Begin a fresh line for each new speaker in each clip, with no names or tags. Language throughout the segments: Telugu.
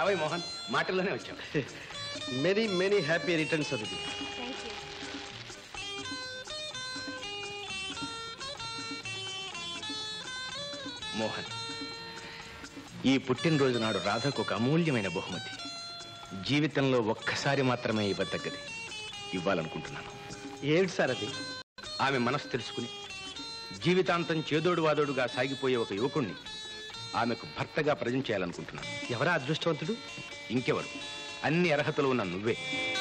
రావయ్య మోహన్ మాటల్లోనే వచ్చాం
మెనీ మెనీ హ్యాపీ రిటర్న్స్ అది
థ్యాంక్ యూ
మోహన్ ఈ పుట్టినరోజు నాడు రాధకు ఒక అమూల్యమైన బహుమతి జీవితంలో ఒక్కసారి మాత్రమే ఇవ్వదగ్గది ఇవ్వాలనుకుంటున్నాను
ఏమిటి సార్ అది
ఆమె మనసు తెలుసుకుని జీవితాంతం చేదోడు వాదోడుగా సాగిపోయే ఒక యువకుణ్ణి ఆమెకు భర్తగా ప్రజెంట్ చేయాలనుకుంటున్నాను
ఎవరా అదృష్టవంతుడు
ఇంకెవరు అన్ని అర్హతలు ఉన్న నువ్వే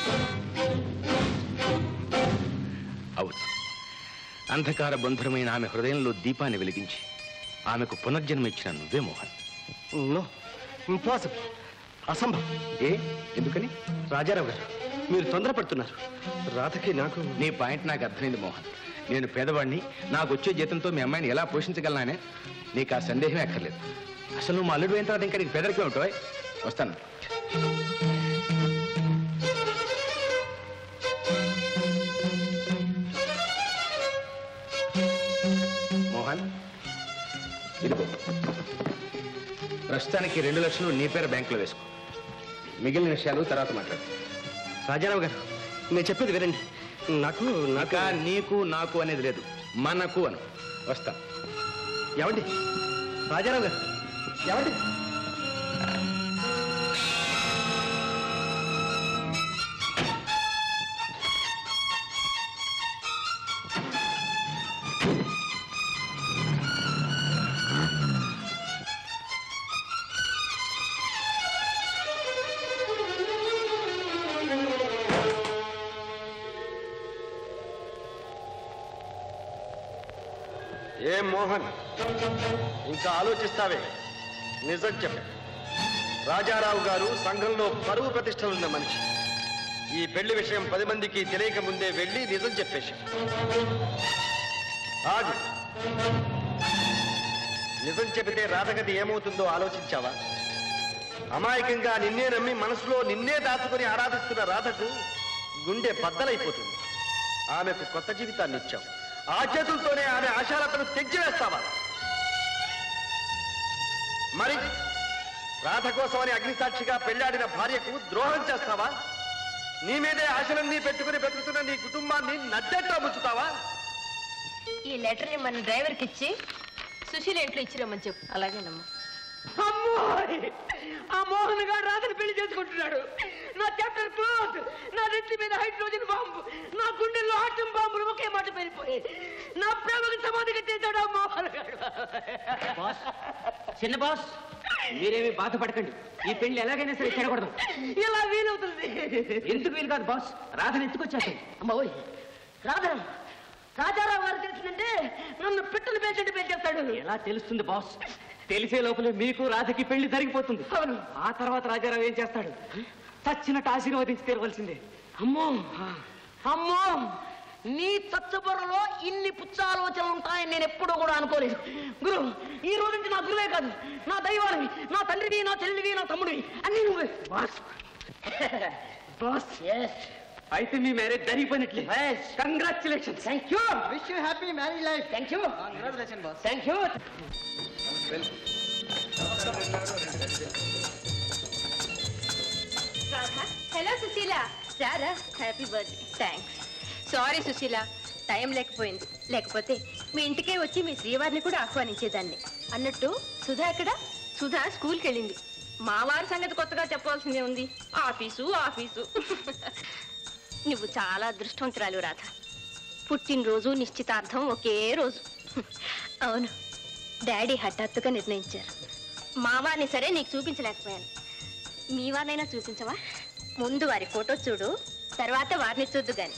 అవును అంధకార బంధురమైన ఆమె హృదయంలో దీపాన్ని వెలిగించి ఆమెకు పునర్జన్మ ఇచ్చిన నువ్వే మోహన్
నో ఇంపాసిబుల్ అసంభవం
ఏ ఎందుకని
రాజారావు గారు మీరు తొందరపడుతున్నారు రాధకి నాకు
నీ పాయింట్ నాకు అర్థమైంది మోహన్ నేను పేదవాడిని నాకు వచ్చే జీతంతో మీ అమ్మాయిని ఎలా పోషించగలనానే నీకు ఆ సందేహమే అక్కర్లేదు అసలు నువ్వు మా అల్లుడు అయిన తర్వాత ఇంకా నీకు పేదరికే ఉంటావు వస్తాను మోహన్ ఇదిగో ప్రస్తుతానికి రెండు లక్షలు నీ పేరు బ్యాంకులో వేసుకో మిగిలిన విషయాలు తర్వాత మాట్లాడు
రాజారావు గారు నేను చెప్పేది వినండి నాకు నాకు
నాక నీకు నాకు అనేది లేదు మనకు అను వస్తా
ఏమండి రాజారావు గారు ఏమండి ఏ మోహన్ ఇంకా ఆలోచిస్తావే నిజం చెప్ప రాజారావు గారు సంఘంలో పరువు ప్రతిష్టలున్న మనిషి ఈ పెళ్లి విషయం పది మందికి తెలియక ముందే వెళ్ళి నిజం చెప్పేసి ఆగు నిజం చెబితే రాధగతి ఏమవుతుందో ఆలోచించావా అమాయకంగా నిన్నే నమ్మి మనసులో నిన్నే దాచుకుని ఆరాధిస్తున్న రాధకు గుండె బద్దలైపోతుంది ఆమెకు కొత్త జీవితాన్ని ఇచ్చావు ఆ చేతులతోనే ఆమె ఆశాలతను తెచ్చివేస్తావా మరి రాధ కోసమని అగ్నిసాక్షిగా పెళ్లాడిన భార్యకు ద్రోహం చేస్తావా నీ మీదే ఆశలన్నీ పెట్టుకుని బ్రతుకుతున్న నీ కుటుంబాన్ని నడ్డెట్టా ముచ్చుతావా
ఈ లెటర్ని మన డ్రైవర్కి ఇచ్చి సుశీల ఇంట్లో ఇచ్చిరమ్మని చెప్పు అలాగేనమ్మా
అమ్మోయ్! ఆ మోహన్ గారు రాత్రి పెళ్లి చేసుకుంటున్నాడు నా చాప్టర్ క్లోజ్ నా నెత్తి మీద హైడ్రోజన్ బాంబు నా గుండెల్లో ఆటం బాంబులు ఒకే మాట పేరిపోయి నా ప్రేమకు సమాధి కట్టేశాడు ఆ మోహన్ గారు
బాస్ చిన్న బాస్ మీరేమి బాధపడకండి ఈ పెళ్లి ఎలాగైనా సరే చెడకూడదు
ఇలా వీలవుతుంది
ఎందుకు వీలు కాదు బాస్ రాధని ఎత్తుకొచ్చేస్తాయి
అమ్మోయ్ రాధా రాజారావు గారు తెలిసిందంటే నన్ను పిట్టలు పేషెంట్ పెంచేస్తాడు
ఎలా తెలుస్తుంది బాస్ తెలిసే లోపలే మీకు రాధకి పెళ్లి జరిగిపోతుంది
అవును
ఆ తర్వాత రాజారావు ఏం చేస్తాడు చచ్చినట్టు ఆశీర్వదించి తీరవలసిందే
అమ్మో అమ్మో నీ చచ్చబుర్రలో ఇన్ని పుచ్చ ఆలోచనలు ఉంటాయని నేను ఎప్పుడూ కూడా అనుకోలేదు గురు ఈ రోజు నుంచి నా గురువే కాదు నా దైవానివి నా తండ్రివి నా చెల్లివి నా తమ్ముడివి అన్ని నువ్వే
బాస్ బాస్ అయితే మీ మ్యారేజ్ జరిగిపోయినట్లే congratulation
thank you wish you happy marriage life thank you congratulation boss thank you
hello Sushila రారా happy birthday thanks sorry Sushila time లేకపోయింది లేకపోతే మీ ఇంటికే వచ్చి మీ శ్రీవారిని కూడా ఆహ్వానించేదాన్ని అన్నట్టు సుధా ఎక్కడ సుధా స్కూల్కి వెళ్ళింది మా వారి సంగతి కొత్తగా చెప్పాల్సిందే ఉంది ఆఫీసు ఆఫీసు నువ్వు చాలా అదృష్టవంతురాలు రాధ పుట్టినరోజు నిశ్చితార్థం ఒకే రోజు అవును డాడీ హఠాత్తుగా నిర్ణయించారు మా వారిని సరే నీకు చూపించలేకపోయాను మీ వారినైనా చూపించవా ముందు వారి ఫోటో చూడు తర్వాత వారిని చూద్దు గాని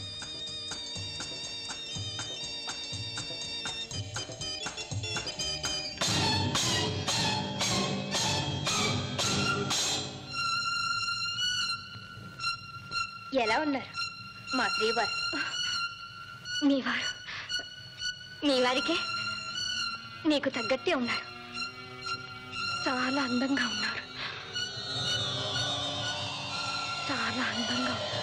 ఎలా ఉన్నారు మా శ్రీవారు మీ వారు మీ వారికే నీకు తగ్గట్టే ఉన్నారు చాలా అందంగా ఉన్నారు చాలా అందంగా ఉన్నారు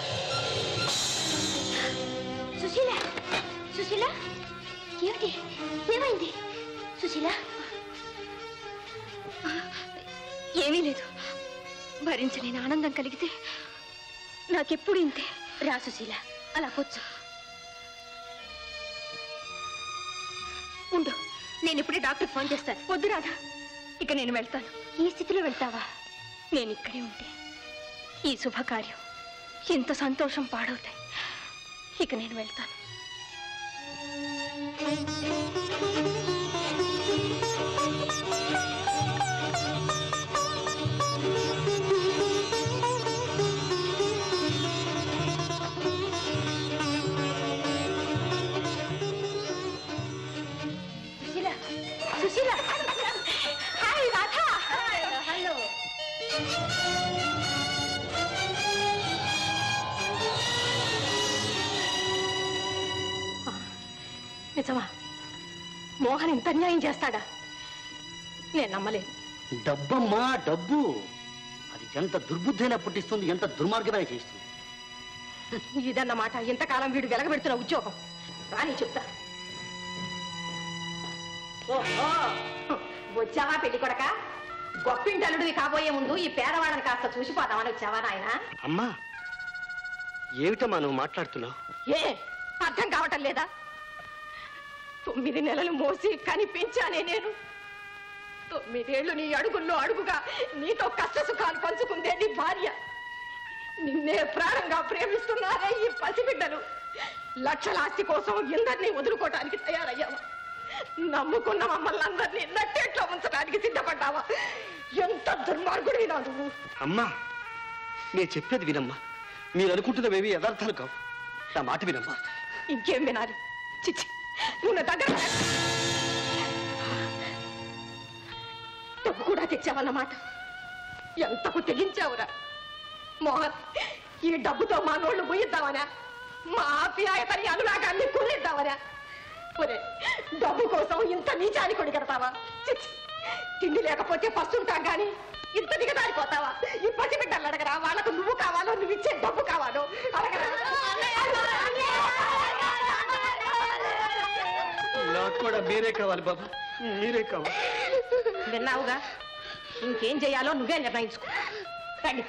సుశీల సుశీల ఏమిటి ఏమైంది సుశీల ఏమీ లేదు భరించలేని ఆనందం కలిగితే నాకెప్పుడు ఇంతే రా సుశీల అలా కూర్చో ఉండు నేను ఇప్పుడే డాక్టర్ ఫోన్ చేస్తాను వద్దు రాధా ఇక నేను వెళ్తాను ఈ స్థితిలో వెళ్తావా నేను ఇక్కడే ఉంటే ఈ శుభకార్యం ఎంత సంతోషం పాడవుతాయి ఇక నేను వెళ్తాను సుశీల సుశీల హాయ్ రాధా హలో నిజమా మోహన్ ఇంత అన్యాయం చేస్తాడా నేను నమ్మలేను
డబ్బమ్మా డబ్బు అది ఎంత దుర్బుద్ధైనా పుట్టిస్తుంది ఎంత దుర్మార్గమైన చేస్తుంది
ఇదన్నమాట ఇంతకాలం వీడు వెలగబెడుతున్న ఉద్యోగం రాని చెప్తా ఓహో వచ్చావా పెళ్లి కొడక గొప్పింటలుడివి కాబోయే ముందు ఈ పేదవాళ్ళని కాస్త చూసిపోదామని వచ్చావా నాయన
అమ్మా ఏమిటమ్మా నువ్వు మాట్లాడుతున్నావు
ఏ అర్థం కావటం లేదా తొమ్మిది నెలలు మోసి కనిపించానే నేను తొమ్మిదేళ్లు నీ అడుగుల్లో అడుగుగా నీతో కష్ట సుఖాలు పంచుకుందే నీ భార్య నిన్నే ప్రాణంగా ప్రేమిస్తున్నారే ఈ పసిబిడ్డలు లక్షల ఆస్తి కోసం ఇందరినీ వదులుకోవటానికి తయారయ్యావా నమ్ముకున్న మమ్మల్ని అందరినీ నట్టేట్లో ఉంచడానికి సిద్ధపడ్డావా ఎంత దుర్మార్గుడివినా నువ్వు
అమ్మా నేను చెప్పేది వినమ్మా మీరు అనుకుంటున్నవేవి యథార్థాలు కావు నా మాట వినమ్మా
ఇంకేం వినాలి చిచ్చి నువ్వు నా దగ్గర డబ్బు కూడా తెచ్చావన్నమాట ఎంతకు తెగించావురా మోహన్ ఈ డబ్బుతో మా నోళ్ళు ముయ్యిద్దామనా మా ఆప్యాయతని అనురాగాన్ని కుళ్ళిద్దామనా ఒరే డబ్బు కోసం ఇంత నీచాని కొడిగడతావా చిచ్చి తిండి లేకపోతే పస్తుంటాం గాని ఇంత దిగదారిపోతావా ఈ పసిబిడ్డలు అడగరా వాళ్ళకు నువ్వు కావాలో నువ్వు ఇచ్చే డబ్బు కావాలో అడగరా
నాకు కూడా మీరే కావాలి బాబా మీరే కావాలి
విన్నావుగా ఇంకేం చేయాలో నువ్వే నిర్ణయించుకో రండి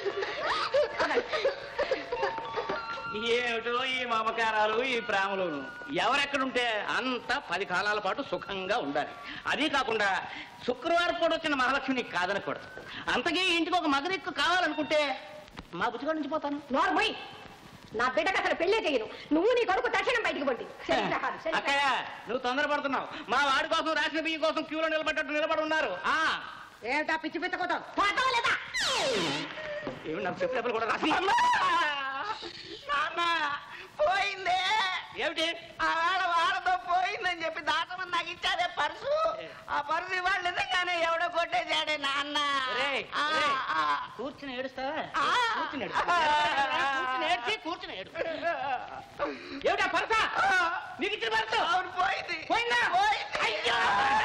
ఏమిటో ఈ మమకారాలు ఈ ప్రేమలోను ఎవరెక్కడుంటే అంత పది కాలాల పాటు సుఖంగా ఉండాలి అదీ కాకుండా శుక్రవారం పూట వచ్చిన మహాలక్ష్మి నీకు కాదనకూడదు అంతకీ ఇంటికి ఒక మగనిక్కు కావాలనుకుంటే మా బుజ్జిగాడి నుంచి పోతాను
నోర్మోయ్ నా బిడ్డకు అసలు పెళ్ళే చేయను నువ్వు నీ కొడుకు తక్షణం బయటికి పండి
అక్కయ్య నువ్వు తొందరపడుతున్నావు మా వాడి కోసం రాసిన బియ్యం కోసం క్యూలో నిలబడ్డట్టు నిలబడి ఉన్నారు ఆ
ఏమిటా పిచ్చి పిచ్చకోతావు పోతావా లేదా
ఏమి నాకు చెప్పినప్పుడు కూడా రాసి
నాన్న పోయిందే
ఏమిటి
ఆడ వాళ్ళతో పోయిందని చెప్పి దాటమని నాకు ఇచ్చారే పర్సు ఆ పర్సు ఇవాళ నిజంగానే ఎవడో కొట్టేశాడే నాన్న
ఒరేయ్,
ఆ,
ఒరేయ్.
ఆ.
కూర్చుని ఏడుస్తావా
ఆ.
కూర్చుని ఏడు కూర్చుని ఏడ్చి కూర్చుని ఏడు ఏమిటా పరస నీకు ఇచ్చిన పరస
అవును పోయింది
పోయిందా
పోయింది.
అయ్యో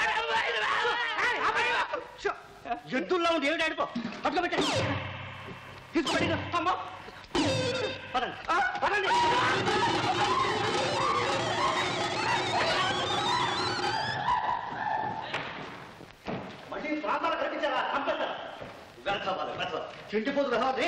ఎద్దుల్లో ఉంది ఏమిటి ఆడిపో పట్టుకోబెట్టండి తీసుకుపడి అమ్మో పదండి ఆ, పదండి
మళ్ళీ ప్రాంతాలు కనిపించారా చంపేస్తారా వెళ్తావాలి వెళ్తావాలి చెండిపోదు రహాది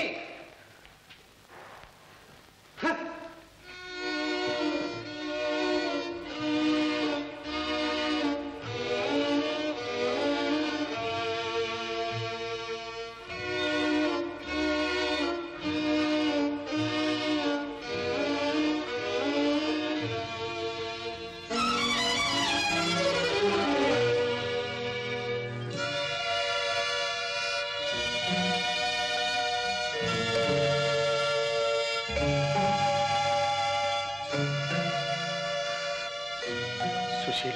సుశీల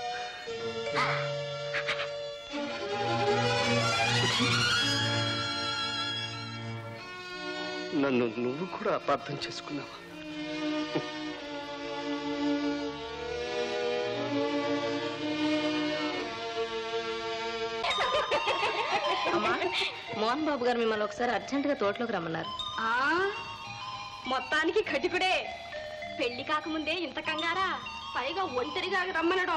నన్ను నువ్వు కూడా అపార్థం చేసుకున్నావా
అమ్మా మోహన్ బాబు గారు మిమ్మల్ని ఒకసారి అర్జెంటుగా తోటలోకి రమ్మన్నారు మొత్తానికి ఖటికుడే పెళ్లి కాకముందే ఇంత కంగారా పైగా ఒంటరిగా రమ్మనడం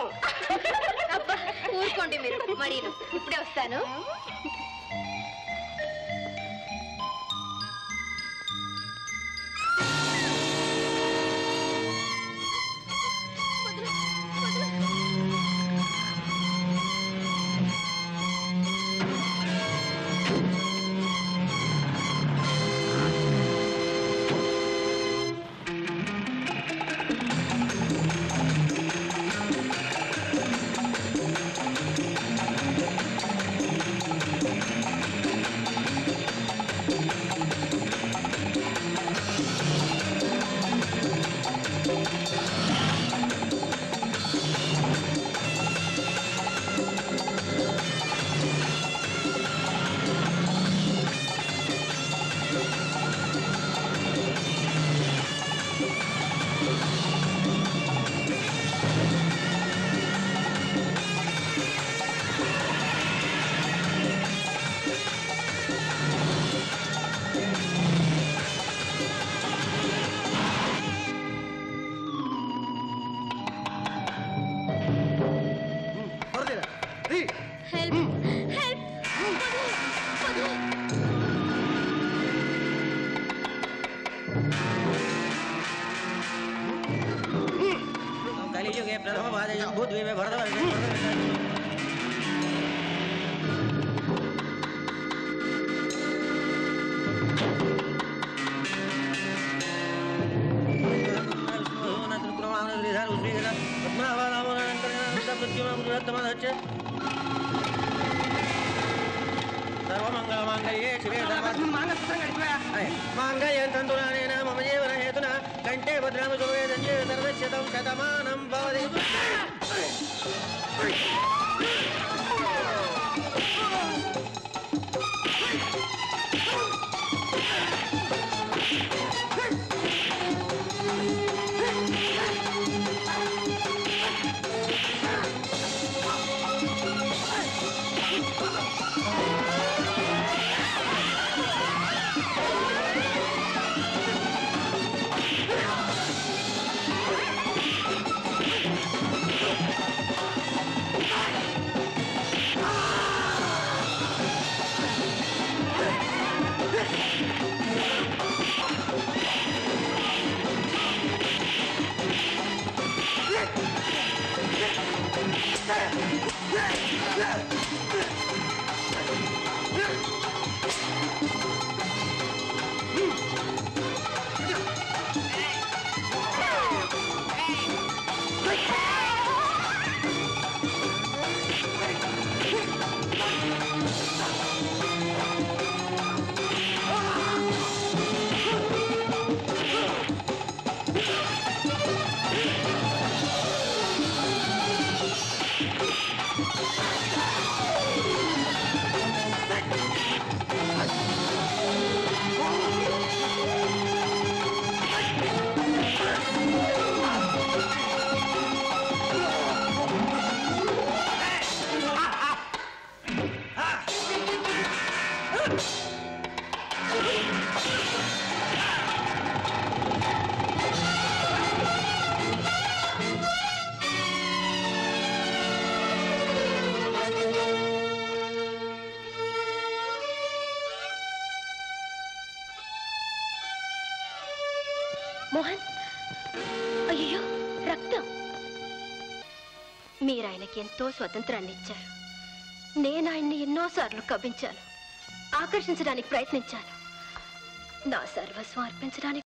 ఊరుకోండి మీరు మరి ఇప్పుడే వస్తాను
మంగళమాంగళ్యే శివే సర్వ
మాంగసూత్రం గడిచిపోయా
మాంగళ్యం తంతునానేన మమ జీవన హేతున కంఠే భద్రామ శుభే దంజే సర్వశతం శతమానం భవతి
మోహన్ అయ్యో రక్తం మీరు ఆయనకి ఎంతో స్వతంత్రాన్ని ఇచ్చారు నేను ఆయన్ని ఎన్నోసార్లు కవ్వించాను ఆకర్షించడానికి ప్రయత్నించాను నా సర్వస్వం అర్పించడానికి